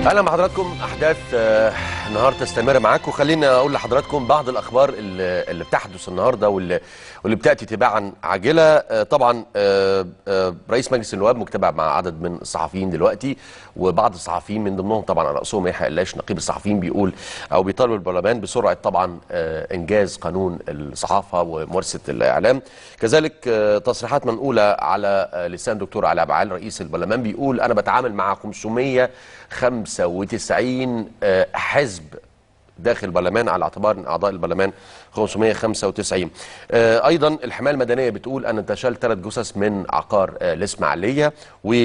اهلا بحضراتكم احداث آه، النهارده تستمر معاكم خليني اقول لحضراتكم بعض الاخبار اللي, اللي بتحدث النهارده واللي, واللي بتاتي تباعا عاجله آه، طبعا آه، آه، رئيس مجلس النواب مجتمع مع عدد من الصحفيين دلوقتي وبعض الصحفيين من ضمنهم طبعا على راسهم يحيى قلاش نقيب الصحفيين بيقول او بيطالب البرلمان بسرعه طبعا آه، انجاز قانون الصحافه وممارسه الاعلام كذلك آه، تصريحات منقوله على آه، لسان دكتور علي عبعال رئيس البرلمان بيقول انا بتعامل مع 595 آه، حزب داخل البرلمان على اعتبار ان اعضاء البرلمان 595 آه، ايضا الحمايه المدنيه بتقول ان انتشال ثلاث جثث من عقار آه، الاسماعيليه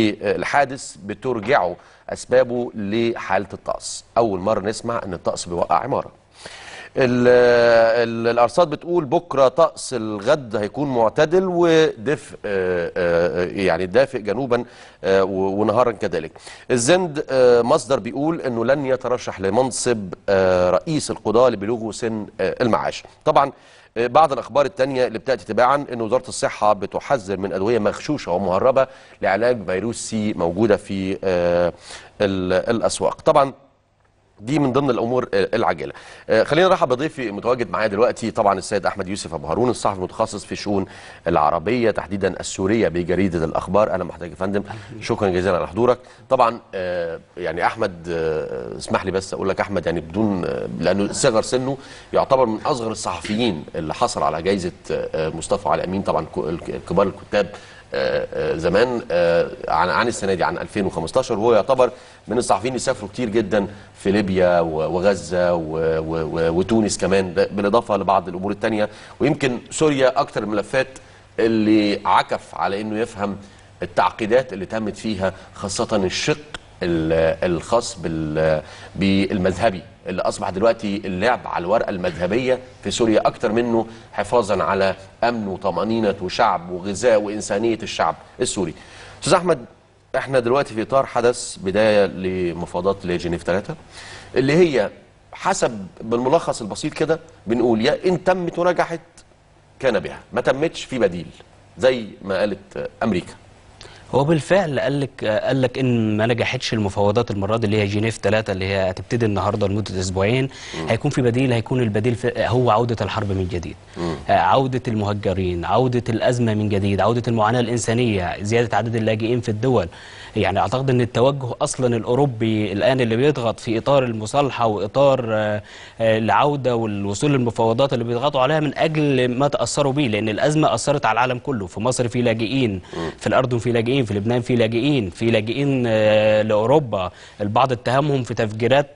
والحادث بترجعه اسبابه لحاله الطقس اول مره نسمع ان الطقس بيوقع عماره ال- ال- الارصاد بتقول بكره طقس الغد هيكون معتدل ودفء آه، آه، يعني دافئ جنوبا آه، و- ونهارا كذلك الزند آه، مصدر بيقول انه لن يترشح لمنصب آه، رئيس القضاه لبلوغه سن آه، المعاش طبعا آه، بعض الاخبار التانية اللي بتاتي تباعا ان وزاره الصحه بتحذر من ادويه مغشوشه ومهربه لعلاج فيروس سي موجوده في آه، ال- الاسواق طبعا دي من ضمن الامور آه، العاجله. آه، خلينا نرحب بضيفي المتواجد معايا دلوقتي طبعا السيد احمد يوسف ابو هارون الصحفي المتخصص في الشؤون العربيه تحديدا السوريه بجريده الاخبار اهلا بحضرتك يا فندم شكرا جزيلا على حضورك. طبعا آه، يعني احمد آه، اسمح لي بس اقول لك احمد يعني بدون آه، لانه صغر سنه يعتبر من اصغر الصحفيين اللي حصل على جائزه آه، مصطفى علي امين طبعا ك- الك- كبار الكتاب آه، آه، زمان آه، عن عن السنه دي عن 2015 وهو يعتبر من الصحفيين اللي سافروا كتير جدا في ليبيا و- وغزه و- و- و- وتونس كمان ب- بالاضافه لبعض الامور الثانيه ويمكن سوريا اكثر الملفات اللي عكف على انه يفهم التعقيدات اللي تمت فيها خاصه الشق ال- الخاص بال- بالمذهبي اللي اصبح دلوقتي اللعب على الورقه المذهبيه في سوريا اكتر منه حفاظا على امن وطمانينه وشعب وغذاء وانسانيه الشعب السوري. استاذ احمد احنا دلوقتي في اطار حدث بدايه لمفاوضات لجنيف 3 اللي هي حسب بالملخص البسيط كده بنقول يا ان تمت ونجحت كان بها ما تمتش في بديل زي ما قالت امريكا هو بالفعل قال لك قال لك ان ما نجحتش المفاوضات المره دي اللي هي جنيف 3 اللي هي هتبتدي النهارده لمده اسبوعين هيكون في بديل هيكون البديل في هو عوده الحرب من جديد آه، عوده المهجرين عوده الازمه من جديد عوده المعاناه الانسانيه زياده عدد اللاجئين في الدول يعني اعتقد ان التوجه اصلا الاوروبي الان اللي بيضغط في اطار المصالحه واطار آه، آه، العوده والوصول للمفاوضات اللي بيضغطوا عليها من اجل ما تاثروا به لان الازمه اثرت على العالم كله في مصر في لاجئين في الاردن في لاجئين في لبنان في لاجئين في لاجئين آه، لاوروبا البعض اتهمهم في تفجيرات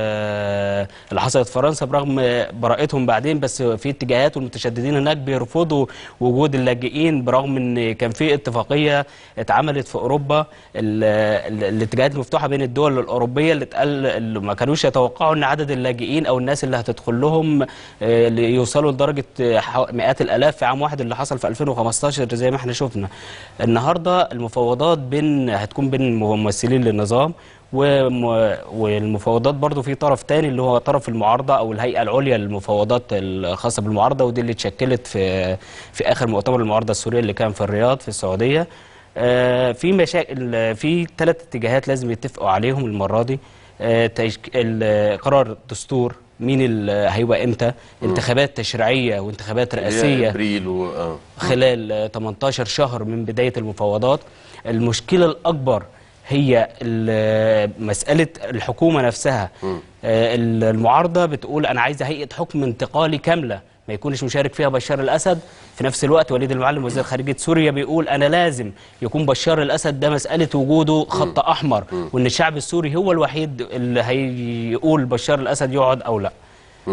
آه، اللي حصلت في فرنسا برغم براءتهم بعدين بس في اتجاهات والمتشددين هناك بيرفضوا وجود اللاجئين برغم ان كان في اتفاقيه اتعملت في اوروبا ال- ال- الاتجاهات المفتوحه بين الدول الاوروبيه اللي اتقال اللي ما كانوش يتوقعوا ان عدد اللاجئين او الناس اللي هتدخل لهم آه، اللي يوصلوا لدرجه آه، حو- مئات الالاف في عام واحد اللي حصل في 2015 زي ما احنا شفنا النهارده المفاوضات بين هتكون بين ممثلين للنظام وم- والمفاوضات برضو في طرف تاني اللي هو طرف المعارضة أو الهيئة العليا للمفاوضات الخاصة بالمعارضة ودي اللي اتشكلت في في آخر مؤتمر المعارضة السورية اللي كان في الرياض في السعودية آه، في مشاكل في ثلاث اتجاهات لازم يتفقوا عليهم المرة دي آه، تشك- ال- قرار دستور مين ال- هيبقى امتى انتخابات تشريعيه وانتخابات اللي هي رئاسيه ابريل و... آه. خلال آه، 18 شهر من بداية المفاوضات المشكلة الأكبر هي ال- مسألة الحكومة نفسها آه، المعارضة بتقول أنا عايزة هيئة حكم انتقالي كاملة ما يكونش مشارك فيها بشار الأسد في نفس الوقت وليد المعلم وزير خارجية سوريا بيقول أنا لازم يكون بشار الأسد ده مسألة وجوده خط أحمر وإن الشعب السوري هو الوحيد اللي هيقول بشار الأسد يقعد أو لا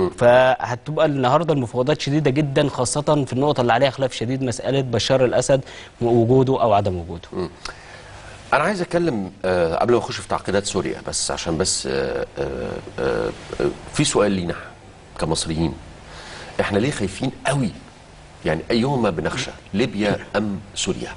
فهتبقى النهارده المفاوضات شديده جدا خاصه في النقطه اللي عليها خلاف شديد مساله بشار الاسد وجوده او عدم وجوده. انا عايز اتكلم آه، قبل ما اخش في تعقيدات سوريا بس عشان بس آه، آه، آه، آه، في سؤال لينا كمصريين احنا ليه خايفين قوي يعني ايهما بنخشى ليبيا ام سوريا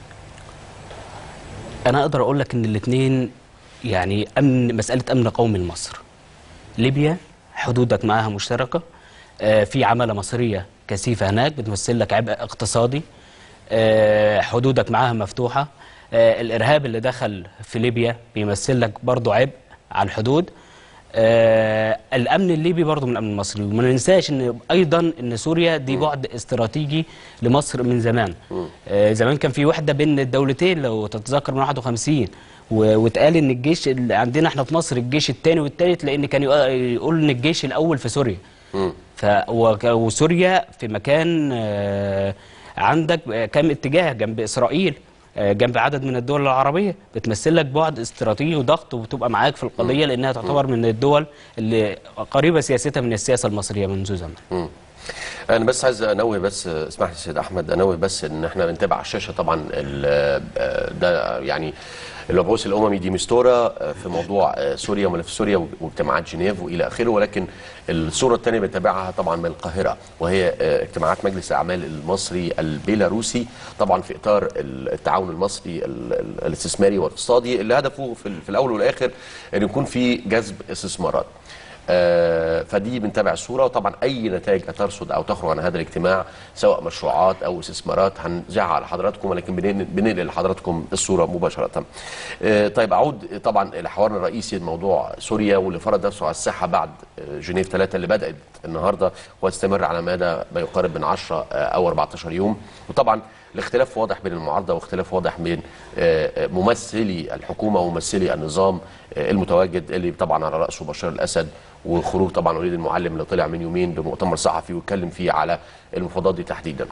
انا اقدر اقول لك ان الاثنين يعني امن مساله امن قومي لمصر. ليبيا حدودك معاها مشتركه آه، في عماله مصريه كثيفه هناك بتمثل لك عبء اقتصادي آه، حدودك معاها مفتوحه آه، الارهاب اللي دخل في ليبيا بيمثل لك برضه عبء على الحدود آه الامن الليبي برضه من الامن المصري وما ننساش ان ايضا ان سوريا دي بعد استراتيجي لمصر من زمان آه زمان كان في وحده بين الدولتين لو تتذكر من 51 و- واتقال ان الجيش اللي عندنا احنا في مصر الجيش الثاني والثالث لان كان يق- يقول ان الجيش الاول في سوريا ف وك- وسوريا في مكان آه، عندك آه، كام اتجاه جنب اسرائيل آه، جنب عدد من الدول العربيه بتمثل لك بعد استراتيجي وضغط وبتبقى معاك في القضيه لانها تعتبر من الدول اللي قريبه سياستها من السياسه المصريه منذ زمن مم. انا بس عايز انوه بس اسمح لي سيد احمد انوه بس ان احنا بنتابع على الشاشه طبعا ال- آه، ده يعني المبعوث الاممي دي مستورة آه، في موضوع آه، سوريا وملف سوريا واجتماعات جنيف والى اخره ولكن الصوره الثانيه بنتابعها طبعا من القاهره وهي آه، اجتماعات مجلس الاعمال المصري البيلاروسي طبعا في اطار التعاون المصري ال- ال- الاستثماري والاقتصادي اللي هدفه في ال- في الاول والاخر ان يكون في جذب استثمارات آه، فدي بنتابع الصوره وطبعا اي نتائج ترصد او تخرج عن هذا الاجتماع سواء مشروعات او استثمارات هنذاعها على حضراتكم ولكن بننقل بننقل لحضراتكم الصوره مباشره. آه، طيب اعود طبعا الى حوارنا الرئيسي موضوع سوريا واللي فرض نفسه على الساحه بعد آه، جنيف 3 اللي بدات النهارده وتستمر على مدى ما يقارب من 10 آه، او 14 يوم وطبعا الاختلاف واضح بين المعارضه واختلاف واضح بين آه، آه، ممثلي الحكومه وممثلي النظام آه، المتواجد اللي طبعا على راسه بشار الاسد وخروج طبعا وليد المعلم اللي طلع من يومين بمؤتمر صحفي واتكلم فيه على المفاوضات دي تحديدا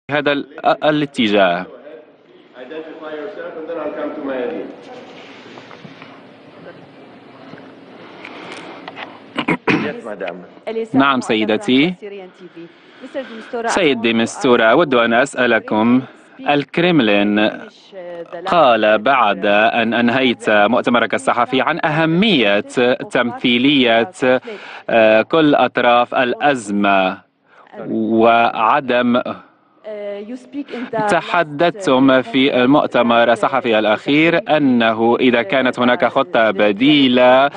هذا ال- الاتجاه Identify yourself and then I'll come to Mayadeen. Yes, madam. نعم سيدتي. سيد ديمستورا أود أن أسألكم الكريملين قال بعد أن أنهيت مؤتمرك الصحفي عن أهمية تمثيلية آه، كل أطراف الأزمة وعدم تحدثتم في المؤتمر الصحفي الأخير أنه إذا كانت هناك خطة بديلة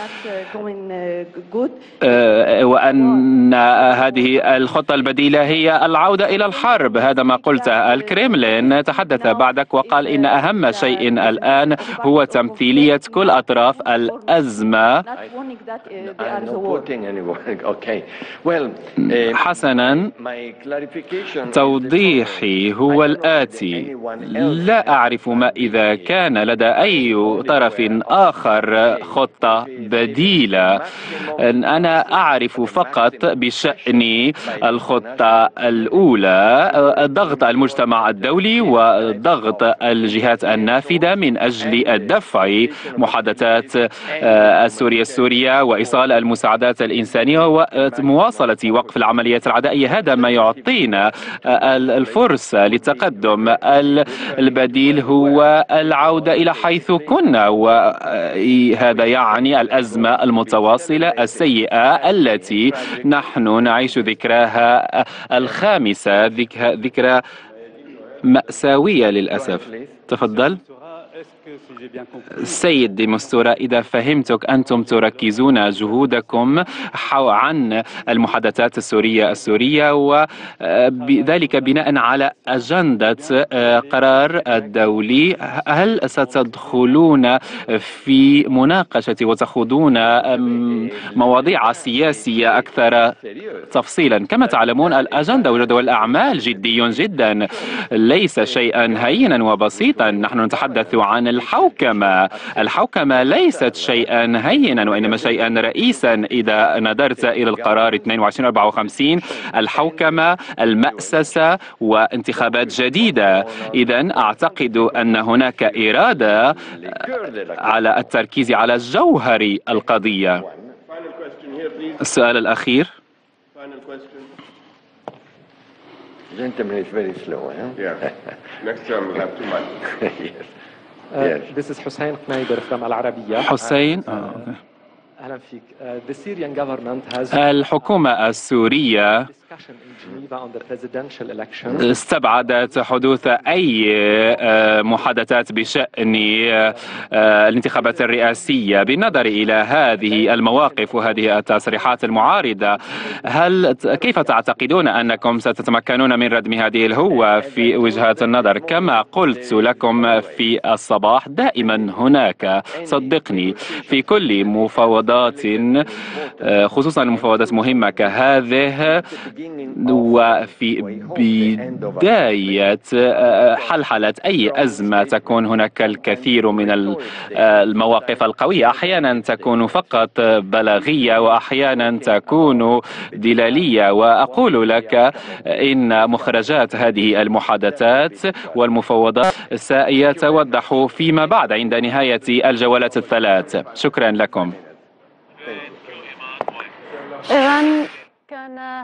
آه، وأن هذه الخطة البديلة هي العودة إلى الحرب هذا ما قلته الكريملين تحدث بعدك وقال إن أهم شيء الآن هو تمثيلية كل أطراف الأزمة I'm not quoting anyone. Okay. Well, uh, حسنا my clarification. توضيحي هو الآتي لا أعرف ما إذا كان لدى أي طرف آخر خطة بديلة أنا أعرف فقط بشأن الخطة الأولى ضغط المجتمع الدولي وضغط الجهات النافذة من أجل الدفع محادثات آه، السورية السورية وإيصال المساعدات الإنسانية ومواصلة وقف العمليات العدائية هذا ما يعطينا آه، الفرصة للتقدم ال- البديل هو العودة إلى حيث كنا وهذا يعني الأزمة المتواصلة السيئة التي نحن نعيش ذكراها الخامسة ذك- ذكرى مأساوية للأسف تفضل سيد ديمستورا إذا فهمتك أنتم تركزون جهودكم حو عن المحادثات السورية السورية وذلك بناء على أجندة آه، قرار الدولي هل ستدخلون في مناقشة وتخوضون آم، مواضيع سياسية أكثر تفصيلا كما تعلمون الأجندة وجدول الأعمال جدي جدا ليس شيئا هينا وبسيطا نحن نتحدث عن الحوكمة الحوكمة ليست شيئا هينا وإنما شيئا رئيسا إذا نظرت إلى القرار 2254 الحوكمة المأسسة وانتخابات جديدة إذا أعتقد أن هناك إرادة على التركيز على جوهر القضية Final question here, please. السؤال الأخير Final question. Gentleman is very slow. Huh? Yeah. Next time we'll have too much. yes. Uh, Yes. This is Hussein Kneider from العربية. حسين Uh, آه، أوكي. أهلا فيك. Uh, The Syrian government has الحكومة السورية discussion in Geneva on the presidential elections. استبعدت حدوث أي آه، محادثات بشأن آه، آه، الانتخابات الرئاسية بالنظر إلى هذه المواقف وهذه التصريحات المعارضة هل كيف تعتقدون أنكم ستتمكنون من ردم هذه الهوة في وجهات النظر كما قلت لكم في الصباح دائما هناك صدقني في كل مفاوضات آه، خصوصا المفاوضات مهمة كهذه وفي بداية آه، حلحلة أي أزمة تكون هناك الكثير من ال- آه، المواقف القوية أحيانا تكون فقط بلاغية وأحيانا تكون دلالية وأقول لك إن مخرجات هذه المحادثات والمفاوضات سيتوضح فيما بعد عند نهاية الجولات الثلاث شكرا لكم إيران كان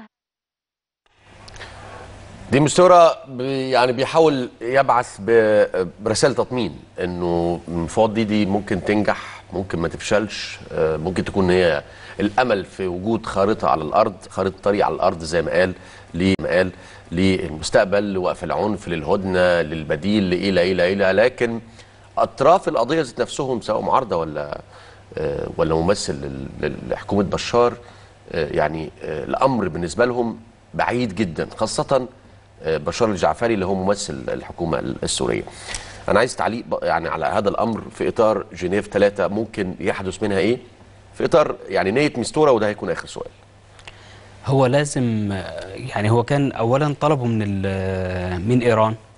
دي مستورة بي- يعني بيحاول يبعث ب- برسالة تطمين انه المفاوضات دي دي ممكن تنجح ممكن ما تفشلش آه، ممكن تكون هي الامل في وجود خارطة على الارض خارطة طريق على الارض زي ما قال ليه ما قال للمستقبل لوقف العنف للهدنة للبديل الى الى الى لكن اطراف القضية ذات نفسهم سواء معارضة ولا آه، ولا ممثل لل- لحكومة بشار آه، يعني آه، الامر بالنسبة لهم بعيد جدا خاصة آه، بشار الجعفري اللي هو ممثل الحكومة السورية أنا عايز تعليق ب- يعني على هذا الأمر في إطار جنيف ثلاثة ممكن يحدث منها إيه في إطار يعني نية مستورة وده هيكون آخر سؤال هو لازم آه، يعني هو كان اولا طلبوا من ال- من ايران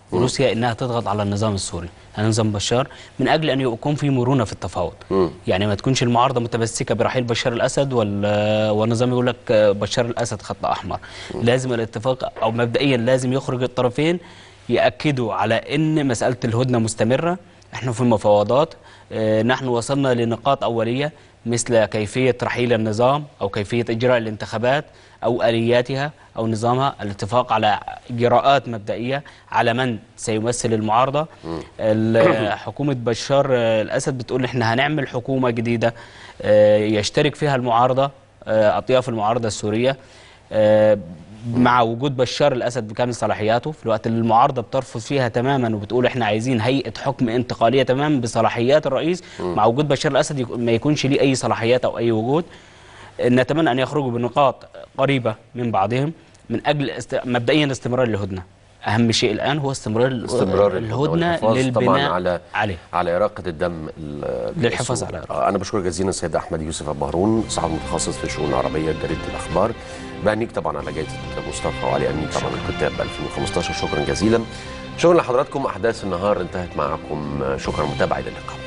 وروسيا انها تضغط على النظام السوري على نظام بشار من اجل ان يكون في مرونه في التفاوض يعني ما تكونش المعارضه متمسكه برحيل بشار الاسد ولا والنظام يقول لك بشار الاسد خط احمر لازم الاتفاق او مبدئيا لازم يخرج الطرفين ياكدوا على ان مساله الهدنه مستمره احنا في المفاوضات آه، نحن وصلنا لنقاط اوليه مثل كيفيه رحيل النظام او كيفيه اجراء الانتخابات او الياتها او نظامها الاتفاق على اجراءات مبدئيه على من سيمثل المعارضه ال- حكومه بشار آه، الاسد بتقول احنا هنعمل حكومه جديده آه، يشترك فيها المعارضه آه، اطياف المعارضه السوريه آه، مع وجود بشار الاسد بكامل صلاحياته في الوقت اللي المعارضه بترفض فيها تماما وبتقول احنا عايزين هيئه حكم انتقاليه تماما بصلاحيات الرئيس مع وجود بشار الاسد يك- ما يكونش ليه اي صلاحيات او اي وجود نتمنى ان يخرجوا بنقاط قريبه من بعضهم من اجل است... مبدئيا استمرار الهدنه اهم شيء الان هو استمرار استمرار الهدنه والحفاظ طبعا للبناء على عليه على اراقه الدم ال- للحفاظ السوري. على إراقة. آه، انا بشكر جزيلا السيد احمد يوسف ابو هارون صحفي متخصص في الشؤون العربيه جريده الاخبار بهنيك طبعا على جائزه مصطفى وعلي امين طبعا الكتاب 2015 شكرا جزيلا شكرا لحضراتكم احداث النهار انتهت معكم شكرا متابعه الى اللقاء